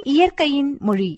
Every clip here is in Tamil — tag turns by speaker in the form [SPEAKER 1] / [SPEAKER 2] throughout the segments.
[SPEAKER 1] இயற்கையின் மொழி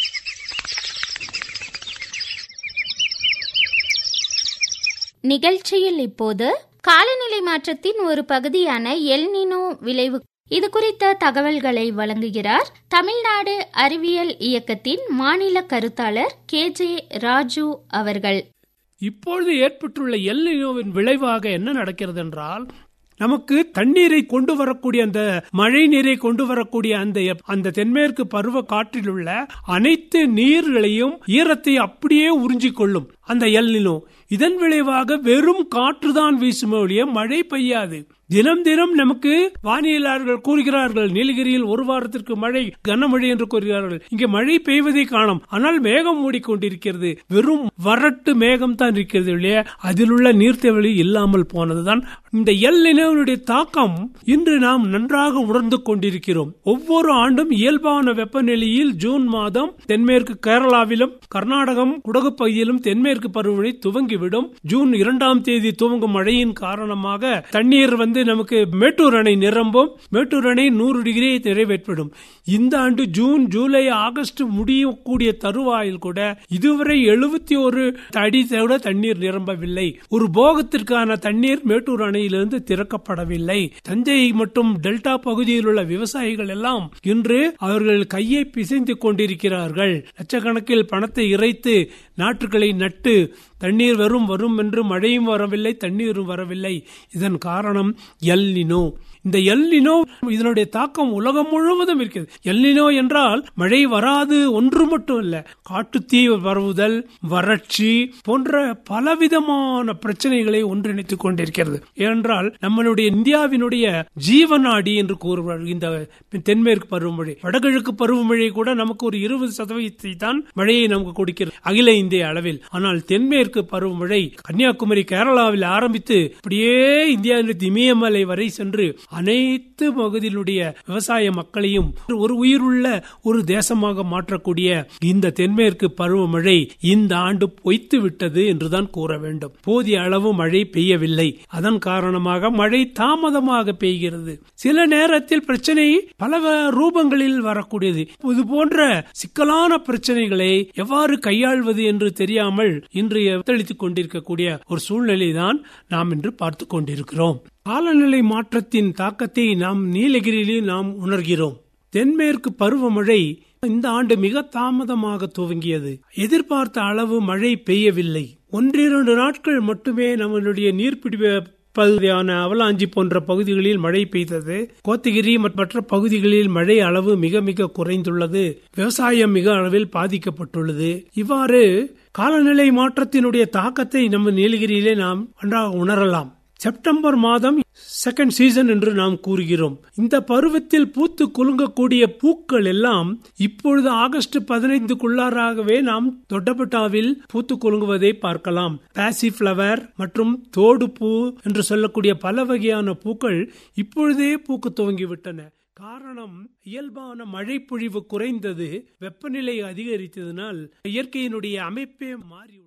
[SPEAKER 2] நிகழ்ச்சியில் இப்போது காலநிலை மாற்றத்தின் ஒரு பகுதியான எல்னினோ விளைவு இது குறித்த தகவல்களை வழங்குகிறார் தமிழ்நாடு அறிவியல் இயக்கத்தின் மாநில கருத்தாளர் கே ஜே ராஜு அவர்கள்
[SPEAKER 3] இப்பொழுது ஏற்பட்டுள்ள எல்லினோவின் விளைவாக என்ன நடக்கிறது என்றால் நமக்கு தண்ணீரை கொண்டு வரக்கூடிய அந்த மழை நீரை கொண்டு வரக்கூடிய அந்த அந்த தென்மேற்கு பருவ காற்றில் உள்ள அனைத்து நீர்களையும் ஈரத்தை அப்படியே உறிஞ்சிக் கொள்ளும் அந்த எல்லினோ இதன் விளைவாக வெறும் காற்றுதான் வீசும் ஒழிய மழை பெய்யாது தினம் தினம் நமக்கு வானியலாளர்கள் கூறுகிறார்கள் நீலகிரியில் ஒரு வாரத்திற்கு மழை கனமழை என்று கூறுகிறார்கள் இங்கே மழை பெய்வதை காணும் ஆனால் மேகம் மூடிக்கொண்டிருக்கிறது வெறும் வறட்டு மேகம் தான் இருக்கிறது இல்லையா அதில் உள்ள நீர்த்தேவலி இல்லாமல் போனதுதான் இந்த எல் நிலவனுடைய தாக்கம் இன்று நாம் நன்றாக உணர்ந்து கொண்டிருக்கிறோம் ஒவ்வொரு ஆண்டும் இயல்பான வெப்பநிலையில் ஜூன் மாதம் தென்மேற்கு கேரளாவிலும் கர்நாடகம் குடகு பகுதியிலும் தென்மேற்கு பருவமழை துவங்கிவிடும் ஜூன் இரண்டாம் தேதி துவங்கும் மழையின் காரணமாக தண்ணீர் வந்து நமக்கு மேட்டூர் அணை நிரம்பும் மேட்டூர் அணை நூறு டிகிரியை நிறைவேற்றிவிடும் இந்த ஆண்டு ஜூன் ஜூலை ஆகஸ்ட் முடியக்கூடிய தருவாயில் கூட இதுவரை எழுபத்தி ஒரு அடி கூட தண்ணீர் நிரம்பவில்லை ஒரு போகத்திற்கான தண்ணீர் மேட்டூர் அணையிலிருந்து திறக்கப்படவில்லை தஞ்சை மற்றும் டெல்டா பகுதியில் உள்ள விவசாயிகள் எல்லாம் இன்று அவர்கள் கையை பிசைந்து கொண்டிருக்கிறார்கள் லட்சக்கணக்கில் பணத்தை இறைத்து நாற்றுகளை நட்டு தண்ணீர் வரும் வரும் என்று மழையும் வரவில்லை தண்ணீரும் வரவில்லை இதன் காரணம் எல்னினோ இந்த எல்னினோ இதனுடைய தாக்கம் உலகம் முழுவதும் இருக்கிறது எல்னினோ என்றால் மழை வராது ஒன்று மட்டும் இல்ல காட்டுத்தீ பரவுதல் வறட்சி போன்ற பலவிதமான பிரச்சனைகளை ஒன்றிணைத்துக் கொண்டிருக்கிறது ஏனென்றால் நம்மளுடைய இந்தியாவினுடைய ஜீவநாடி என்று கூறுவார்கள் இந்த தென்மேற்கு பருவமழை வடகிழக்கு பருவமழை கூட நமக்கு ஒரு இருபது சதவீதத்தை தான் மழையை நமக்கு கொடுக்கிறது அகில இந்திய அளவில் ஆனால் தென்மேற்கு பருவமழை கன்னியாகுமரி கேரளாவில் ஆரம்பித்து அப்படியே இந்தியாவின் இமயமலை வரை சென்று அனைத்து பகுதியிலுடைய விவசாய மக்களையும் ஒரு உயிருள்ள ஒரு தேசமாக மாற்றக்கூடிய இந்த தென்மேற்கு பருவமழை இந்த ஆண்டு பொய்த்து விட்டது என்றுதான் கூற வேண்டும் போதிய அளவு மழை பெய்யவில்லை அதன் காரணமாக மழை தாமதமாக பெய்கிறது சில நேரத்தில் பிரச்சனை பல ரூபங்களில் வரக்கூடியது இது போன்ற சிக்கலான பிரச்சனைகளை எவ்வாறு கையாள்வது என்று தெரியாமல் இன்று எத்தளித்துக் கொண்டிருக்கக்கூடிய ஒரு சூழ்நிலை தான் நாம் இன்று பார்த்து கொண்டிருக்கிறோம் காலநிலை மாற்றத்தின் தாக்கத்தை நாம் நீலகிரியிலே நாம் உணர்கிறோம் தென்மேற்கு பருவமழை இந்த ஆண்டு மிக தாமதமாக துவங்கியது எதிர்பார்த்த அளவு மழை பெய்யவில்லை ஒன்றிரண்டு நாட்கள் மட்டுமே நம்மளுடைய நீர்பிடிப்பு பகுதியான அவலாஞ்சி போன்ற பகுதிகளில் மழை பெய்தது கோத்தகிரி மற்ற பகுதிகளில் மழை அளவு மிக மிக குறைந்துள்ளது விவசாயம் மிக அளவில் பாதிக்கப்பட்டுள்ளது இவ்வாறு காலநிலை மாற்றத்தினுடைய தாக்கத்தை நம்ம நீலகிரியிலே நாம் நன்றாக உணரலாம் செப்டம்பர் மாதம் செகண்ட் சீசன் என்று நாம் கூறுகிறோம் இந்த பருவத்தில் பூத்து குலுங்கக்கூடிய பூக்கள் எல்லாம் இப்பொழுது ஆகஸ்ட் பதினைந்துக்குள்ளாராகவே நாம் தொட்டபட்டாவில் பூத்து குலுங்குவதை பார்க்கலாம் பாசி பிளவர் மற்றும் தோடு பூ என்று சொல்லக்கூடிய பல வகையான பூக்கள் இப்பொழுதே பூக்க துவங்கிவிட்டன காரணம் இயல்பான மழை பொழிவு குறைந்தது வெப்பநிலை அதிகரித்ததனால் இயற்கையினுடைய அமைப்பே மாறியுள்ளது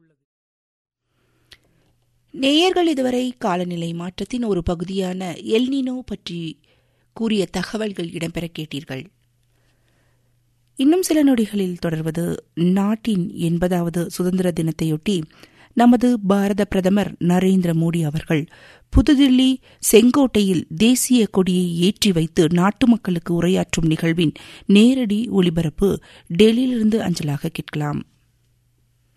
[SPEAKER 4] நேயர்கள் இதுவரை காலநிலை மாற்றத்தின் ஒரு பகுதியான எல்னினோ பற்றி கூறிய தகவல்கள் இடம்பெற கேட்டீர்கள் இன்னும் சில நொடிகளில் தொடர்வது நாட்டின் எண்பதாவது சுதந்திர தினத்தையொட்டி நமது பாரத பிரதமர் நரேந்திர மோடி அவர்கள் புதுதில்லி செங்கோட்டையில் தேசிய கொடியை ஏற்றி வைத்து நாட்டு மக்களுக்கு உரையாற்றும் நிகழ்வின் நேரடி ஒலிபரப்பு டெல்லியிலிருந்து அஞ்சலாக கேட்கலாம்